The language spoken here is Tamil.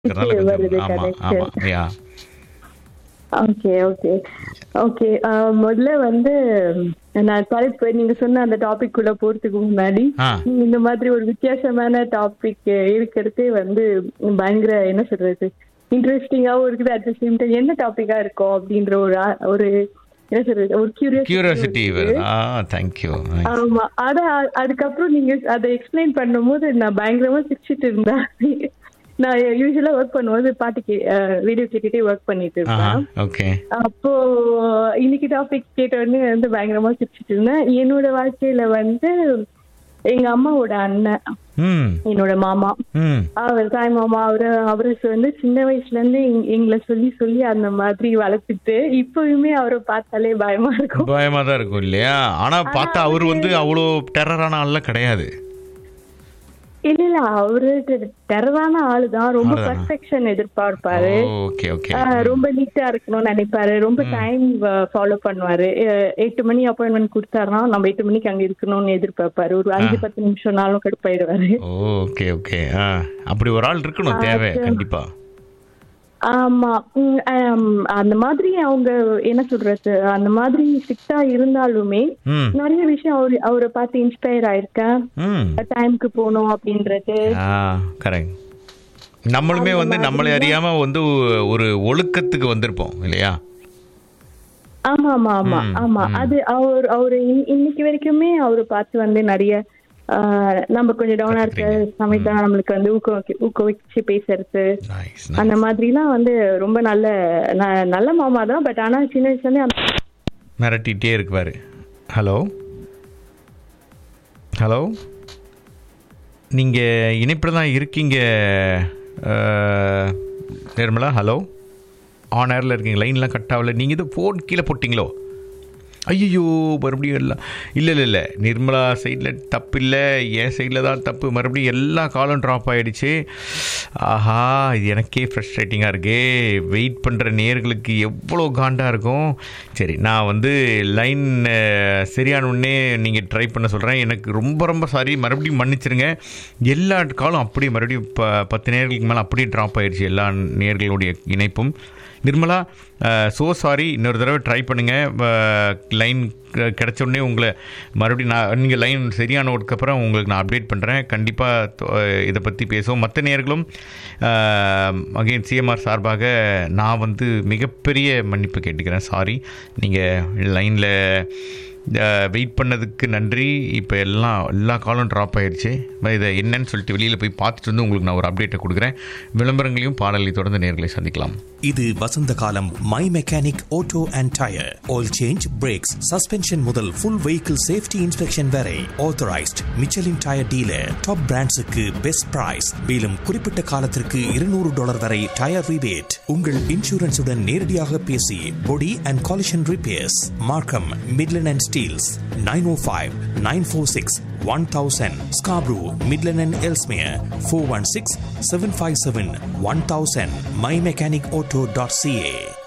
இருக்கிறதுனால கொஞ்சம் வருது ஆமா ஆமா connection. Yeah okay okay okay முதல்ல வந்து நான் தலைப்பு நீங்க சொன்ன அந்த டாபிக் குள்ள போறதுக்கு முன்னாடி ஆ. நீங்க இந்த மாதிரி ஒரு வித்தியாசமான டாபிக் இருக்கிறதே வந்து பயங்கர என்ன சொல்றது இன்ட்ரெஸ்டிங்காவும் இருக்குது அட் த சேம் டைம் என்ன டாபிக்கா இருக்கும் அப்படின்ற ஒரு ஆ- ஒரு என்ன சொல்றது ஒரு கியூரியாசிட்டி கியூரியாசிட்டி வருது ஆ தேங்க்யூ ஆமா அத அதுக்கப்புறம் நீங்க அதை எக்ஸ்பிளைன் பண்ணும்போது நான் பயங்கரமா சிரிச்சிட்டு இருந்தேன் நான் யூஸ்வலா ஒர்க் பண்ணும்போது பாட்டு கே வீடியோ கேட்டுட்டே ஒர்க் பண்ணிட்டு ஆஹா இருப்பேன் ஓகே அப்போ இன்னைக்கு டாபிக் கேட்ட உடனே வந்து பயங்கரமா சிரிச்சிட்டு இருந்தேன் என்னோட வாழ்க்கையில வந்து எங்க அம்மாவோட அண்ணன் ம் என்னோட மாமா ம் அவர் தாய் மாமா அவரு அவரு வந்து சின்ன வயசுல இருந்து எங்க- எங்களை சொல்லி சொல்லி அந்த மாதிரி வளர்த்துட்டு இப்பவுமே அவரை பார்த்தாலே பயமா இருக்கும் பயமா தான் இருக்கும் இல்லையா ஆனா பார்த்தா அவர் வந்து அவ்வளோ டெரரான ஆள்லாம் கிடையாது இல்ல இல்ல அவரு டெரரான ஆளுதான் ரொம்ப ஆளுதானா? பர்ஃபெக்ஷன் எதிர்பார்ப்பாரு ஓகே ஓகே ஆஹ் ரொம்ப நீட்டா இருக்கணும்னு நினைப்பாரு ரொம்ப டைம் ஃபாலோ பண்ணுவாரு அஹ் எட்டு மணி அப்பாயின்மெண்ட் கொடுத்தாருன்னா நம்ம எட்டு மணிக்கு அங்க இருக்கணும்னு எதிர்பார்ப்பாரு ஒரு அஞ்சு பத்து நிமிஷம்னாலும் கடுப்பாயிடுவாரு ஓகே ஓகே ஆ அப்படி ஒரு ஆள் இருக்கணும் தேவை கண்டிப்பா ஆமா உம், ஆம், அந்த மாதிரி அவங்க என்ன சொல்றது அந்த மாதிரி ஸ்ட்ரிக்டா இருந்தாலுமே ம் நிறைய விஷயம் அவரு அவரை பார்த்து இன்ஸ்பயர் ஆயிருக்கேன் ம் டைம்க்கு போகணும் அப்படின்றது ஆ கரெக்ட் நம்மளுமே வந்து நம்மளை அறியாம வந்து ஒரு ஒழுக்கத்துக்கு வந்திருப்போம் இல்லையா ஆமா ஆமா ஆமா ஆமா அது அவர் அவரு இன்- இன்னைக்கு வரைக்குமே அவரை பார்த்து வந்து நிறைய ஆஹ், நம்ம கொஞ்சம் டவுனா இருக்க சமயத்தான் நம்மளுக்கு வந்து ஊக்க ஊக்குவிச்சு பேசுறது நைஸ் அந்த மாதிரிலாம் வந்து ரொம்ப நல்ல ந- நல்ல மாமா தான் பட் ஆனா சின்ன வயசுல இருந்தே அந்த மிரட்டிகிட்டே இருக்குவார் ஹலோ ஹலோ நீங்கள் இணைப்பில் தான் இருக்கீங்க அஹ், நிர்மலா ஹலோ ஆன் ஏரில் இருக்கீங்க லைன்லாம் கட் ஆகல நீங்கள் இது ஃபோன் கீழே போட்டிங்களோ ஐயோ மறுபடியும் எல்லாம் இல்லை இல்லை இல்லை நிர்மலா சைடில் தப்பு இல்லை என் சைடில் தான் தப்பு மறுபடியும் எல்லா காலும் ட்ராப் ஆகிடுச்சு ஆஹா இது எனக்கே ஃப்ரஸ்ட்ரேட்டிங்காக இருக்கே வெயிட் பண்ணுற நேர்களுக்கு எவ்வளோ காண்டாக இருக்கும் சரி நான் வந்து லைன் சரியான உடனே நீங்கள் ட்ரை பண்ண சொல்கிறேன் எனக்கு ரொம்ப ரொம்ப சாரி மறுபடியும் மன்னிச்சிருங்க எல்லா காலும் அப்படியே மறுபடியும் ப பத்து நேர்களுக்கு மேலே அப்படியே ட்ராப் ஆயிடுச்சு எல்லா நேர்களுடைய இணைப்பும் நிர்மலா ஸோ சாரி இன்னொரு தடவை ட்ரை பண்ணுங்கள் லைன் கிடைச்ச உடனே உங்களை மறுபடியும் நான் நீங்கள் லைன் சரியானதுக்கப்புறம் உங்களுக்கு நான் அப்டேட் பண்ணுறேன் கண்டிப்பாக இதை பற்றி பேசுவோம் மற்ற நேர்களும் அகைன் சிஎம்ஆர் சார்பாக நான் வந்து மிகப்பெரிய மன்னிப்பு கேட்டுக்கிறேன் சாரி நீங்கள் லைனில் வெயிட் பண்ணதுக்கு நன்றி இப்போ எல்லாம் எல்லா காலும் ட்ராப் ஆயிடுச்சு இதை என்னன்னு சொல்லிட்டு வெளியில் போய் பார்த்துட்டு வந்து உங்களுக்கு நான் ஒரு அப்டேட்டை கொடுக்குறேன் விளம்பரங்களையும் பாடலை தொடர்ந்து நேர்களை சந்திக்கலாம் இது வசந்த காலம் my mechanic auto and tyre oil change brakes suspension முதல் ஃபுல் வெஹிக்கிள் சேஃப்டி இன்ஸ்பெக்ஷன் வரை authorised Michelin tyre dealer top பிராண்ட்ஸுக்கு பெஸ்ட் பிரைஸ் மேலும் குறிப்பிட்ட காலத்திற்கு இருநூறு டாலர் வரை டயர் ரிபேட் உங்கள் இன்சூரன்ஸுடன் நேரடியாக பேசி body and collision repairs Markham Midland and Steeles nine O five nine four six one thousand Scarborough Midland and Ellesmere four one six seven five seven one thousand my mechanic auto dot CA